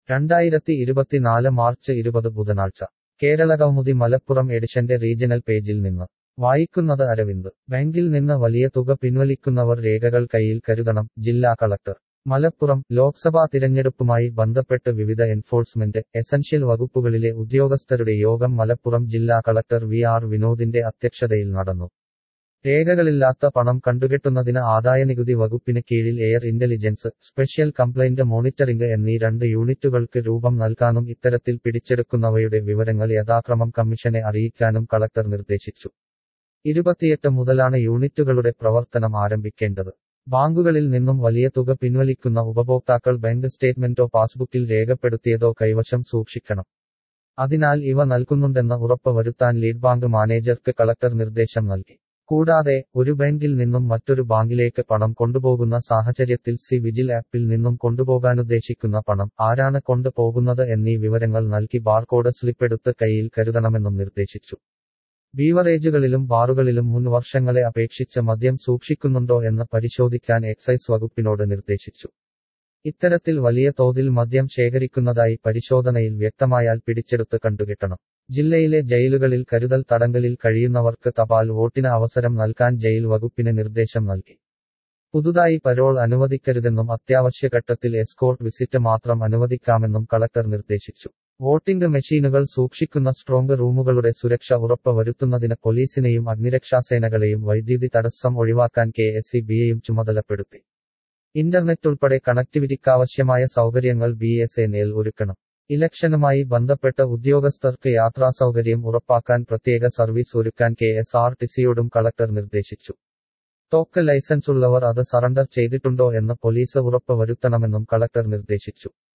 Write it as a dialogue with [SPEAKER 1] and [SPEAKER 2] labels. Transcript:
[SPEAKER 1] രണ്ടായിരത്തി ഇരുപത്തിനാല് മാർച്ച് ഇരുപത് ബുധനാഴ്ച കേരള കൗമുദി മലപ്പുറം എഡിഷന്റെ റീജിയണൽ പേജിൽ നിന്ന് വായിക്കുന്നത് അരവിന്ദ് ബാങ്കിൽ നിന്ന് വലിയ തുക പിൻവലിക്കുന്നവർ രേഖകൾ കയ്യിൽ കരുതണം ജില്ലാ കളക്ടർ മലപ്പുറം ലോക്സഭാ തിരഞ്ഞെടുപ്പുമായി ബന്ധപ്പെട്ട് വിവിധ എൻഫോഴ്സ്മെന്റ് എസൻഷ്യൽ വകുപ്പുകളിലെ ഉദ്യോഗസ്ഥരുടെ യോഗം മലപ്പുറം ജില്ലാ കളക്ടർ വി ആർ വിനോദിന്റെ അധ്യക്ഷതയിൽ നടന്നു രേഖകളില്ലാത്ത പണം കണ്ടുകെട്ടുന്നതിന് ആദായനികുതി വകുപ്പിന് കീഴിൽ air intelligence special complaint monitoring എന്നീ രണ്ട് യൂണിറ്റുകൾക്ക് രൂപം നൽകാനും ഇത്തരത്തിൽ പിടിച്ചെടുക്കുന്നവയുടെ വിവരങ്ങൾ യഥാക്രമം കമ്മീഷനെ അറിയിക്കാനും കളക്ടർ നിർദ്ദേശിച്ചു ഇരുപത്തിയെട്ട് മുതലാണ് യൂണിറ്റുകളുടെ പ്രവർത്തനം ആരംഭിക്കേണ്ടത് ബാങ്കുകളിൽ നിന്നും വലിയ തുക പിൻവലിക്കുന്ന ഉപഭോക്താക്കൾ ബാങ്ക് സ്റ്റേറ്റ്മെന്റോ പാസ്ബുക്കിൽ രേഖപ്പെടുത്തിയതോ കൈവശം സൂക്ഷിക്കണം അതിനാൽ ഇവ നൽകുന്നുണ്ടെന്ന് ഉറപ്പ് വരുത്താൻ ലീഡ് ബാങ്ക് മാനേജർക്ക് കളക്ടർ നിർദ്ദേശം നൽകി കൂടാതെ ഒരു ബാങ്കിൽ നിന്നും മറ്റൊരു ബാങ്കിലേക്ക് പണം കൊണ്ടുപോകുന്ന സാഹചര്യത്തിൽ സി വിജിൽ ആപ്പിൽ നിന്നും കൊണ്ടുപോകാനുദ്ദേശിക്കുന്ന പണം ആരാണ് കൊണ്ടുപോകുന്നത് എന്നീ വിവരങ്ങൾ നൽകി ബാർകോഡ് സ്ലിപ്പെടുത്ത് കയ്യിൽ കരുതണമെന്നും നിർദ്ദേശിച്ചു ബീവറേജുകളിലും ബാറുകളിലും മുൻ വർഷങ്ങളെ അപേക്ഷിച്ച് മദ്യം സൂക്ഷിക്കുന്നുണ്ടോ എന്ന് പരിശോധിക്കാൻ എക്സൈസ് വകുപ്പിനോട് നിർദ്ദേശിച്ചു ഇത്തരത്തിൽ വലിയ തോതിൽ മദ്യം ശേഖരിക്കുന്നതായി പരിശോധനയിൽ വ്യക്തമായാൽ പിടിച്ചെടുത്ത് കണ്ടുകെട്ടണം ജില്ലയിലെ ജയിലുകളിൽ കരുതൽ തടങ്കലിൽ കഴിയുന്നവർക്ക് തപാൽ വോട്ടിന് അവസരം നൽകാൻ ജയിൽ വകുപ്പിന് നിർദ്ദേശം നൽകി പുതുതായി പരോൾ അനുവദിക്കരുതെന്നും അത്യാവശ്യ ഘട്ടത്തിൽ എസ്കോർട്ട് വിസിറ്റ് മാത്രം അനുവദിക്കാമെന്നും കളക്ടർ നിർദ്ദേശിച്ചു വോട്ടിംഗ് മെഷീനുകൾ സൂക്ഷിക്കുന്ന സ്ട്രോങ് റൂമുകളുടെ സുരക്ഷ ഉറപ്പ് വരുത്തുന്നതിന് പോലീസിനെയും അഗ്നിരക്ഷാസേനകളെയും വൈദ്യുതി തടസ്സം ഒഴിവാക്കാൻ കെ എസ് ഇ ബിയെയും ചുമതലപ്പെടുത്തി ഇന്റർനെറ്റ് ഉൾപ്പെടെ കണക്ടിവിറ്റിക്കാവശ്യമായ സൗകര്യങ്ങൾ ബി എസ് എൻ എൽ ഒരുക്കണം ഇലക്ഷനുമായി ബന്ധപ്പെട്ട ഉദ്യോഗസ്ഥർക്ക് യാത്രാസൗകര്യം ഉറപ്പാക്കാൻ പ്രത്യേക സർവീസ് ഒരുക്കാൻ കെ എസ് ആർ ടി സിയോടും കളക്ടർ നിർദ്ദേശിച്ചു തോക്ക് ലൈസൻസ് ഉള്ളവർ അത് സറണ്ടർ ചെയ്തിട്ടുണ്ടോ എന്ന് പോലീസ് ഉറപ്പ് വരുത്തണമെന്നും കളക്ടർ നിർദ്ദേശിച്ചു